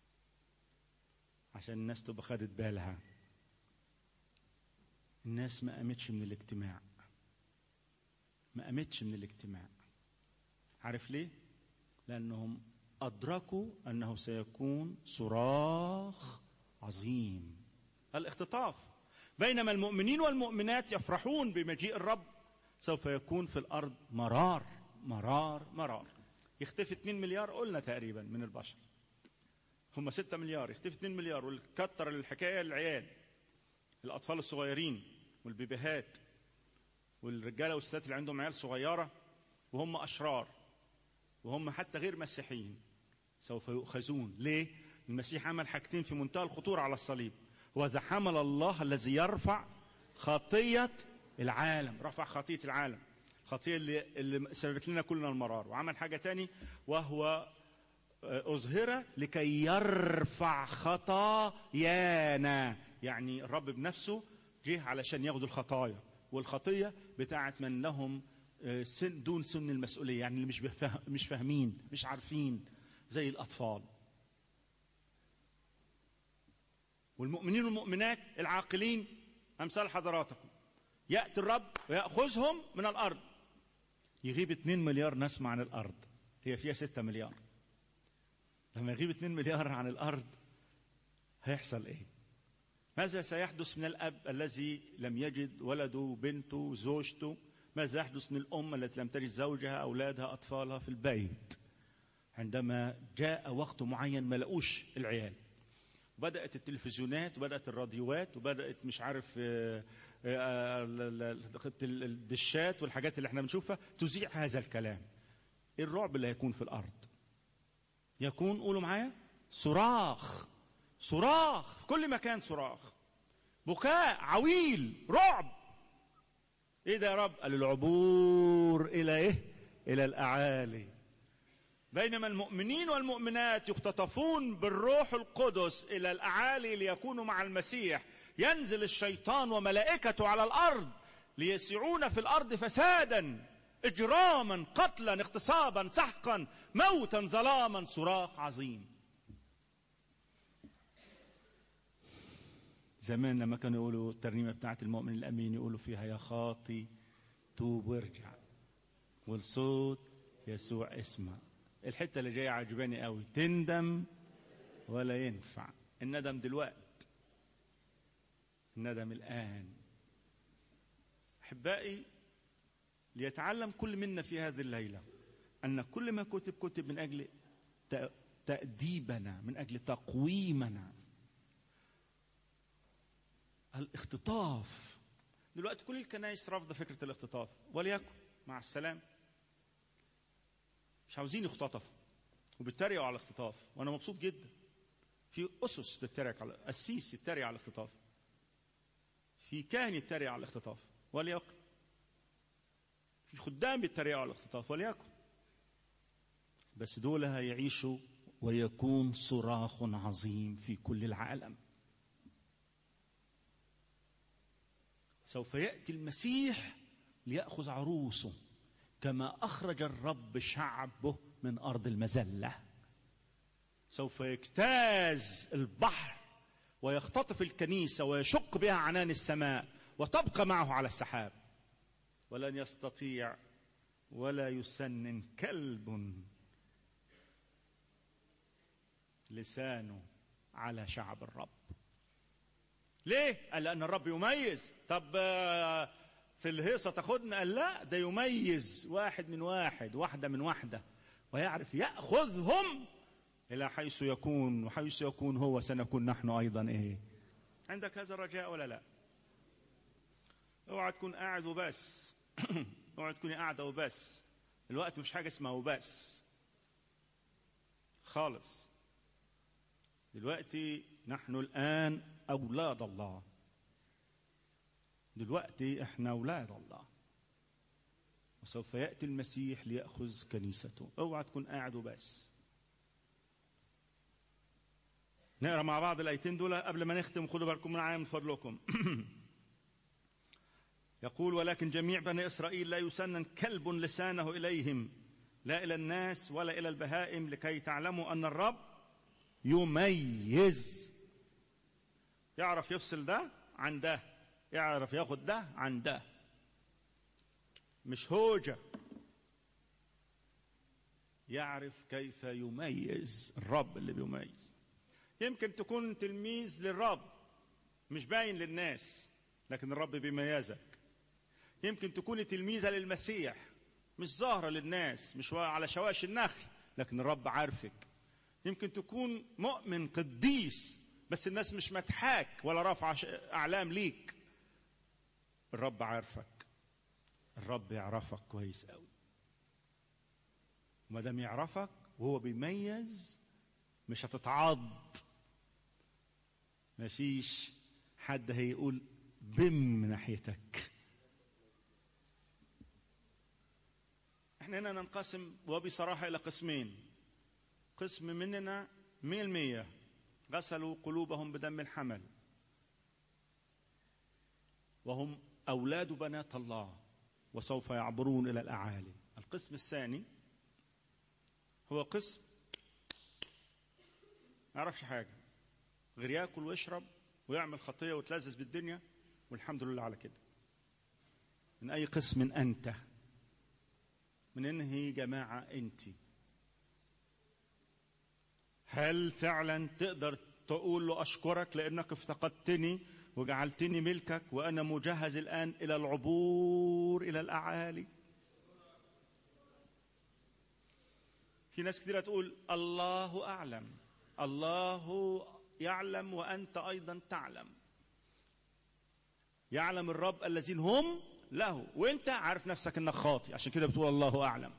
Speaker 1: عشان الناس تبقى خدت بالها الناس ما قامتش من الاجتماع ما قامتش من الاجتماع عارف ليه لانهم ادركوا انه سيكون صراخ عظيم الاختطاف بينما المؤمنين والمؤمنات يفرحون بمجيء الرب سوف يكون في الارض مرار مرار مرار يختفي 2 مليار قلنا تقريبا من البشر هم 6 مليار يختفي 2 مليار والكتر الحكايه العيال الاطفال الصغيرين والبيبيهات والرجاله والستات اللي عندهم عيال صغيره وهم اشرار وهم حتى غير مسيحيين سوف يؤخذون ليه المسيح عمل حاجتين في منتهى الخطوره على الصليب وذا حمل الله الذي يرفع خطيه العالم رفع خطيه العالم الخطيه اللي, اللي سببت لنا كلنا المرار وعمل حاجه تاني وهو أظهر لكي يرفع خطايانا يعني الرب بنفسه جه علشان ياخد الخطايا والخطية بتاعت من لهم سن دون سن المسؤولية يعني اللي مش مش فاهمين مش عارفين زي الأطفال والمؤمنين والمؤمنات العاقلين أمثال حضراتكم يأتي الرب ويأخذهم من الأرض يغيب 2 مليار نسمة عن الأرض هي فيها 6 مليار لما يغيب 2 مليار عن الأرض هيحصل إيه ماذا سيحدث من الأب الذي لم يجد ولده بنته زوجته ماذا يحدث من الأم التي لم تجد زوجها أولادها أطفالها في البيت عندما جاء وقت معين ما لقوش العيال بدأت التلفزيونات وبدأت الراديوات وبدأت مش عارف الدشات والحاجات اللي احنا بنشوفها تذيع هذا الكلام ايه الرعب اللي هيكون في الأرض يكون قولوا معايا صراخ صراخ في كل مكان صراخ بكاء عويل رعب ايه ده يا رب قال العبور الى ايه الى الاعالي بينما المؤمنين والمؤمنات يختطفون بالروح القدس الى الاعالي ليكونوا مع المسيح ينزل الشيطان وملائكته على الارض ليسعون في الارض فسادا اجراما قتلا اغتصابا سحقا موتا ظلاما صراخ عظيم زمان لما كانوا يقولوا الترنيمه بتاعت المؤمن الامين يقولوا فيها يا خاطي توب وارجع والصوت يسوع اسمع الحته اللي جايه عجباني قوي تندم ولا ينفع الندم دلوقت الندم الان احبائي ليتعلم كل منا في هذه الليله ان كل ما كتب كتب من اجل تاديبنا من اجل تقويمنا الاختطاف دلوقتي كل الكنائس رافضه فكره الاختطاف وليكن مع السلام مش عاوزين يختطفوا وبيتريقوا على الاختطاف وانا مبسوط جدا في اسس تتريق على قسيس يتريق على الاختطاف في كاهن يتريق على الاختطاف وليكن في خدام بيتريقوا على الاختطاف وليكن بس دول هيعيشوا ويكون صراخ عظيم في كل العالم سوف ياتي المسيح لياخذ عروسه كما اخرج الرب شعبه من ارض المذله سوف يجتاز البحر ويختطف الكنيسه ويشق بها عنان السماء وتبقى معه على السحاب ولن يستطيع ولا يسنن كلب لسانه على شعب الرب ليه؟ قال لأن الرب يميز طب في الهيصة تاخدنا قال لا ده يميز واحد من واحد واحدة من واحدة ويعرف يأخذهم إلى حيث يكون وحيث يكون هو سنكون نحن أيضا إيه عندك هذا الرجاء ولا لا اوعى تكون قاعد وبس اوعى تكوني قاعدة وبس الوقت مش حاجة اسمها وبس خالص دلوقتي نحن الآن أولاد الله دلوقتي احنا أولاد الله وسوف يأتي المسيح ليأخذ كنيسته اوعى تكون قاعد وبس نقرا مع بعض الايتين دول قبل ما نختم خدوا بالكم معايا من فضلكم يقول ولكن جميع بني اسرائيل لا يسنن كلب لسانه اليهم لا الى الناس ولا الى البهائم لكي تعلموا ان الرب يميز يعرف يفصل ده عن ده يعرف ياخد ده عن ده مش هوجه يعرف كيف يميز الرب اللي بيميز يمكن تكون تلميذ للرب مش باين للناس لكن الرب بيميزك يمكن تكوني تلميذة للمسيح مش ظاهرة للناس مش على شواش النخل لكن الرب عارفك يمكن تكون مؤمن قديس بس الناس مش متحاك ولا رافعة أعلام ليك الرب عارفك الرب يعرفك كويس قوي وما دام يعرفك وهو بيميز مش هتتعض مفيش حد هيقول بم ناحيتك احنا هنا ننقسم وبصراحة إلى قسمين قسم مننا مية المية غسلوا قلوبهم بدم الحمل وهم أولاد بنات الله وسوف يعبرون إلى الأعالي القسم الثاني هو قسم ما يعرفش حاجة غير ياكل ويشرب ويعمل خطية ويتلذذ بالدنيا والحمد لله على كده من أي قسم أنت من انهي جماعة أنت هل فعلا تقدر تقول له أشكرك لأنك افتقدتني وجعلتني ملكك وأنا مجهز الآن إلى العبور إلى الأعالي في ناس كثيرة تقول الله أعلم الله يعلم وأنت أيضا تعلم يعلم الرب الذين هم له وانت عارف نفسك انك خاطئ عشان كده بتقول الله اعلم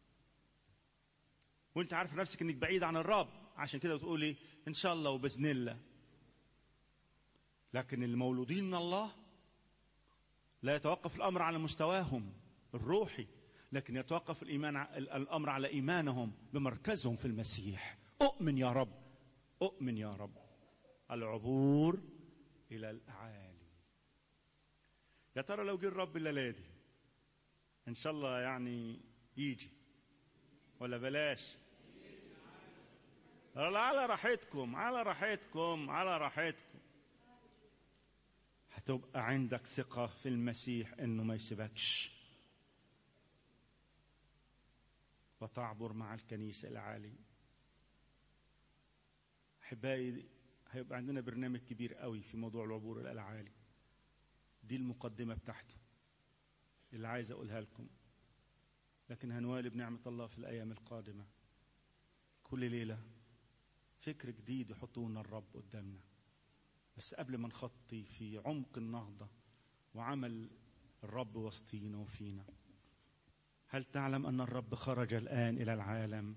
Speaker 1: وانت عارف نفسك انك بعيد عن الرب عشان كده بتقول ايه ان شاء الله وباذن الله لكن المولودين من الله لا يتوقف الامر على مستواهم الروحي لكن يتوقف الايمان الامر على ايمانهم بمركزهم في المسيح اؤمن يا رب اؤمن يا رب العبور الى الاعالي يا ترى لو جه الرب الليله دي ان شاء الله يعني يجي ولا بلاش على راحتكم على راحتكم على راحتكم هتبقى عندك ثقة في المسيح انه ما يسيبكش وتعبر مع الكنيسة العالية أحبائي هيبقى عندنا برنامج كبير قوي في موضوع العبور إلى العالي دي المقدمة بتاعته اللي عايز أقولها لكم لكن هنوالي بنعمة الله في الأيام القادمة كل ليلة فكر جديد يحطوه لنا الرب قدامنا بس قبل ما نخطي في عمق النهضة وعمل الرب وسطينا وفينا هل تعلم أن الرب خرج الآن إلى العالم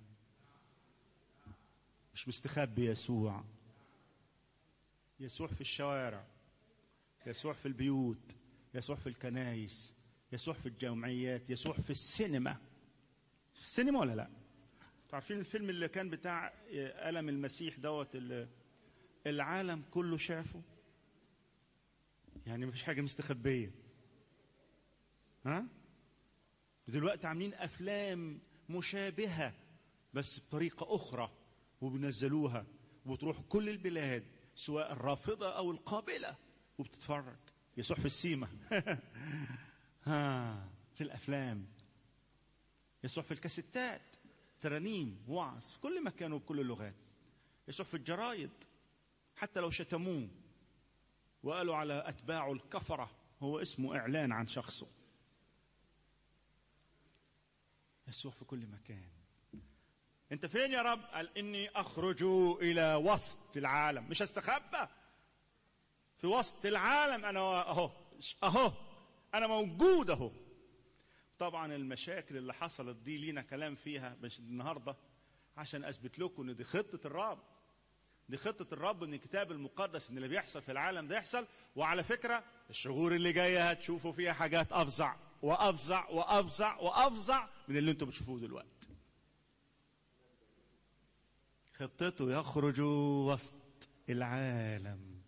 Speaker 1: مش مستخبي يسوع يسوع في الشوارع يسوع في البيوت يسوع في الكنايس يسوع في الجمعيات يسوع في السينما في السينما ولا لا عارفين الفيلم اللي كان بتاع ألم المسيح دوت العالم كله شافه يعني مفيش حاجة مستخبية ها دلوقتي عاملين أفلام مشابهة بس بطريقة أخرى وبنزلوها وبتروح كل البلاد سواء الرافضة أو القابلة وبتتفرج يسوع في السيمة ها في الافلام يسوع في الكاسيتات ترانيم وعظ في كل مكان وبكل اللغات يسوع في الجرايد حتى لو شتموه وقالوا على اتباعه الكفره هو اسمه اعلان عن شخصه يسوع في كل مكان انت فين يا رب قال اني اخرج الى وسط العالم مش استخبى في وسط العالم انا اهو اهو انا موجود اهو طبعا المشاكل اللي حصلت دي لينا كلام فيها مش النهارده عشان اثبت لكم ان دي خطه الرب دي خطه الرب من الكتاب المقدس ان اللي بيحصل في العالم ده يحصل وعلى فكره الشهور اللي جايه هتشوفوا فيها حاجات افظع وافظع وافظع وافظع من اللي انتم بتشوفوه دلوقتي خطته يخرج وسط العالم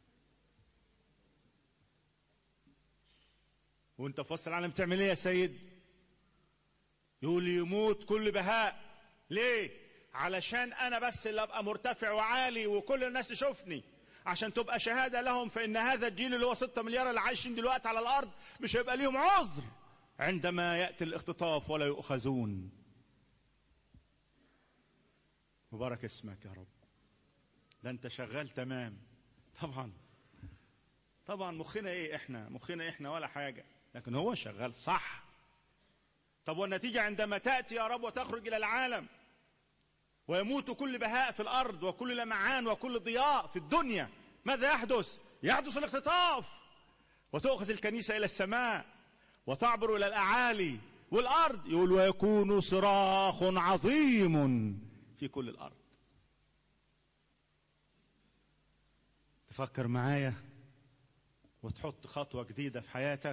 Speaker 1: وانت في وسط العالم تعمل ايه يا سيد يقول يموت كل بهاء ليه علشان انا بس اللي ابقى مرتفع وعالي وكل الناس تشوفني عشان تبقى شهاده لهم فان هذا الجيل اللي هو 6 مليار اللي عايشين دلوقتي على الارض مش هيبقى ليهم عذر عندما ياتي الاختطاف ولا يؤخذون مبارك اسمك يا رب ده انت شغال تمام طبعا طبعا مخنا ايه احنا مخنا احنا ولا حاجه لكن هو شغال صح طب والنتيجه عندما تاتي يا رب وتخرج الى العالم ويموت كل بهاء في الارض وكل لمعان وكل ضياء في الدنيا ماذا يحدث يحدث الاختطاف وتؤخذ الكنيسه الى السماء وتعبر الى الاعالي والارض يقول ويكون صراخ عظيم في كل الارض تفكر معايا وتحط خطوه جديده في حياتك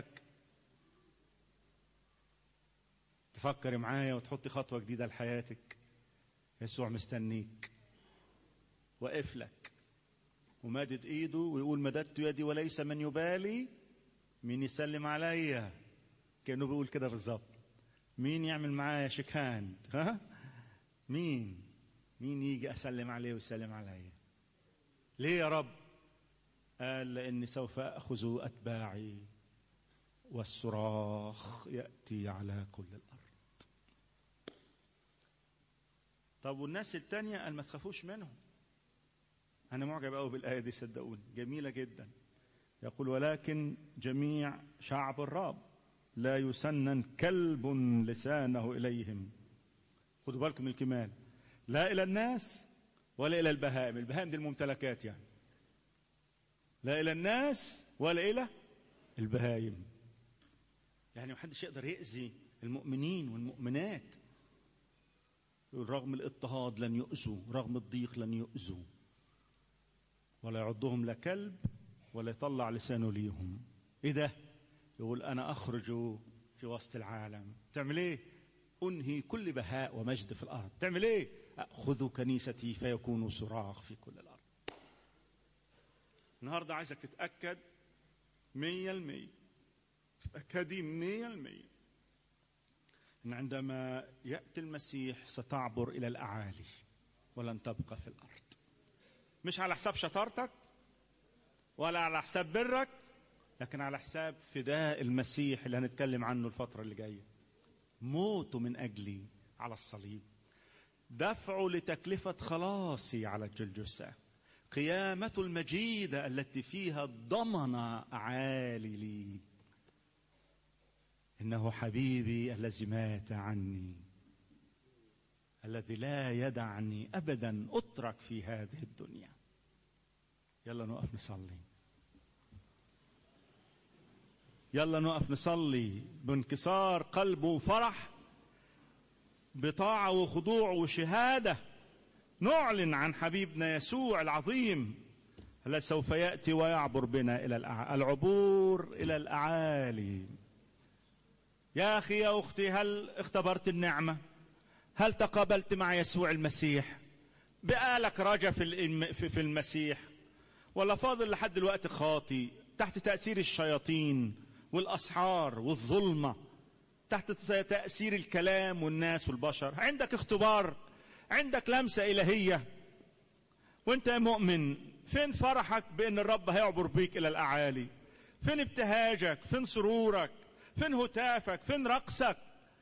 Speaker 1: تفكر معايا وتحطي خطوه جديده لحياتك يسوع مستنيك واقف لك ومادد ايده ويقول مددت يدي وليس من يبالي مين يسلم عليا كانه بيقول كده بالظبط مين يعمل معايا شيك هاند ها مين مين يجي اسلم عليه ويسلم عليا ليه يا رب قال لاني سوف اخذ اتباعي والصراخ ياتي على كل الارض طب والناس التانية قال ما تخافوش منهم أنا معجب أوي بالآية دي صدقوني جميلة جدا يقول ولكن جميع شعب الرب لا يسنن كلب لسانه إليهم خدوا بالكم من الكمال لا إلى الناس ولا إلى البهائم البهائم دي الممتلكات يعني لا إلى الناس ولا إلى البهائم يعني محدش يقدر يأذي المؤمنين والمؤمنات رغم الاضطهاد لن يؤذوا رغم الضيق لن يؤذوا ولا يعضهم لا كلب ولا يطلع لسانه ليهم ايه ده يقول انا اخرج في وسط العالم تعمل ايه انهي كل بهاء ومجد في الارض تعمل ايه اخذ كنيستي فيكون صراخ في كل الارض النهارده عايزك تتاكد مية المية تتاكدي مية المية ان عندما ياتي المسيح ستعبر الى الاعالي ولن تبقى في الارض مش على حساب شطارتك ولا على حساب برك لكن على حساب فداء المسيح اللي هنتكلم عنه الفتره اللي جايه موته من اجلي على الصليب دفعه لتكلفه خلاصي على الجلجسه قيامته المجيده التي فيها ضمن اعالي لي انه حبيبي الذي مات عني الذي لا يدعني ابدا اترك في هذه الدنيا يلا نقف نصلي يلا نقف نصلي بانكسار قلب وفرح بطاعه وخضوع وشهاده نعلن عن حبيبنا يسوع العظيم الذي سوف ياتي ويعبر بنا الى العبور الى الاعالي يا اخي يا اختي هل اختبرت النعمه هل تقابلت مع يسوع المسيح بقالك رجا في في المسيح ولا فاضل لحد دلوقتي خاطي تحت تاثير الشياطين والاسحار والظلمه تحت تاثير الكلام والناس والبشر عندك اختبار عندك لمسه الهيه وانت يا مؤمن فين فرحك بان الرب هيعبر بيك الى الاعالي فين ابتهاجك فين سرورك فين هتافك فين رقصك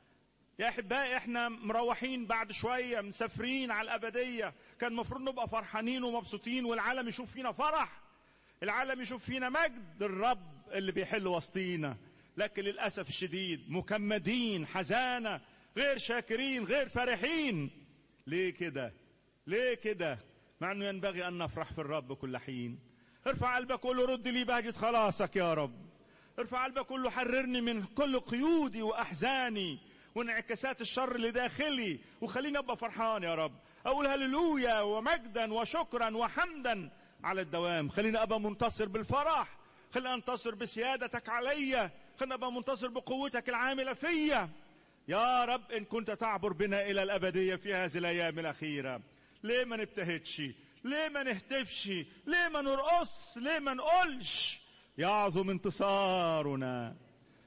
Speaker 1: يا احبائي احنا مروحين بعد شويه مسافرين على الابديه كان المفروض نبقى فرحانين ومبسوطين والعالم يشوف فينا فرح العالم يشوف فينا مجد الرب اللي بيحل وسطينا لكن للاسف الشديد مكمدين حزانه غير شاكرين غير فرحين ليه كده ليه كده مع انه ينبغي ان نفرح في الرب كل حين ارفع قلبك قول له رد لي بهجة خلاصك يا رب ارفع قلبك قول له حررني من كل قيودي واحزاني وانعكاسات الشر اللي داخلي وخليني ابقى فرحان يا رب اقول هللويا ومجدا وشكرا وحمدا على الدوام خليني ابقى منتصر بالفرح خليني انتصر بسيادتك عليا خليني ابقى منتصر بقوتك العامله فيا يا رب ان كنت تعبر بنا الى الابديه في هذه الايام الاخيره ليه ما نبتهجش ليه ما نهتفش ليه ما نرقص ليه ما نقولش يعظم انتصارنا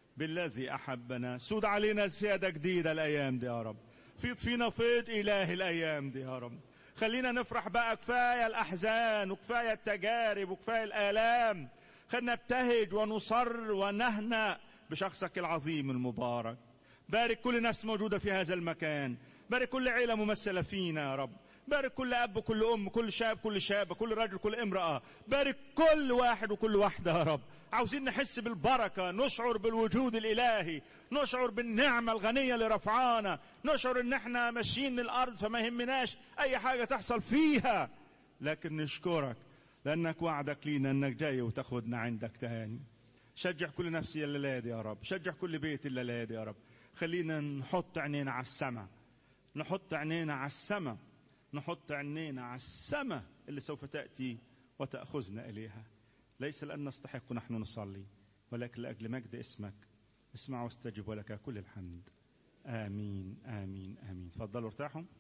Speaker 1: بالذي احبنا سود علينا سياده جديده الايام دي يا رب فيض فينا فيض اله الايام دي يا رب خلينا نفرح بقى كفايه الاحزان وكفايه التجارب وكفايه الالام خلينا نبتهج ونصر ونهنأ بشخصك العظيم المبارك بارك كل نفس موجوده في هذا المكان بارك كل عيله ممثله فينا يا رب بارك كل اب كل ام كل شاب كل شابه كل رجل كل امراه بارك كل واحد وكل واحده يا رب عاوزين نحس بالبركه نشعر بالوجود الالهي نشعر بالنعمه الغنيه اللي رفعانا نشعر ان احنا ماشيين الارض فما يهمناش اي حاجه تحصل فيها لكن نشكرك لانك وعدك لينا انك جاي وتاخدنا عندك تاني شجع كل نفسي الليله دي يا رب شجع كل بيت الليله دي يا رب خلينا نحط عينينا على السماء نحط عينينا على السماء نحط عينينا على السماء اللي سوف تأتي وتأخذنا إليها ليس لأن نستحق نحن نصلي ولكن لأجل مجد اسمك اسمع واستجب ولك كل الحمد آمين آمين آمين تفضلوا ارتاحوا